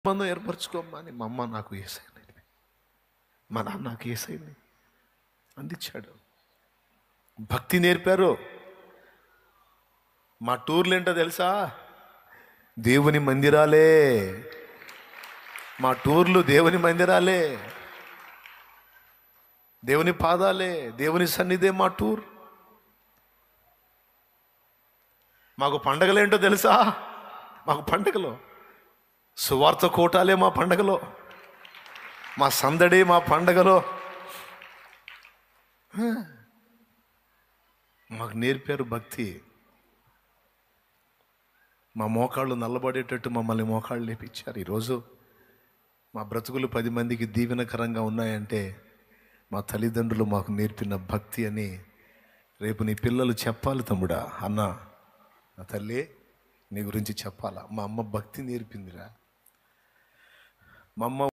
సంబంధం ఏర్పరచుకోమ్మా అని మా అమ్మ నాకు ఏసైంది మా నాన్న నాకు ఏసైంది అందించాడు భక్తి నేర్పారు మా టూర్లు ఏంటో తెలుసా దేవుని మందిరాలే మా టూర్లు దేవుని మందిరాలే దేవుని పాదాలే దేవుని సన్నిధే మా టూర్ మాకు పండగలేంటో తెలుసా మాకు పండగలు సువార్త కోటాలే మా పండగలో మా సందడి మా పండగలో హ. మాకు నేర్పారు భక్తి మా మోకాళ్ళు నల్లబడేటట్టు మమ్మల్ని మోకాళ్ళు లేపించారు ఈరోజు మా బ్రతుకులు పది మందికి దీవెనకరంగా ఉన్నాయంటే మా తల్లిదండ్రులు మాకు నేర్పిన భక్తి అని రేపు నీ పిల్లలు చెప్పాలి తమ్ముడా అన్న నా తల్లి నీ గురించి చెప్పాలా మా అమ్మ భక్తి నేర్పిందిరా మా అమ్మ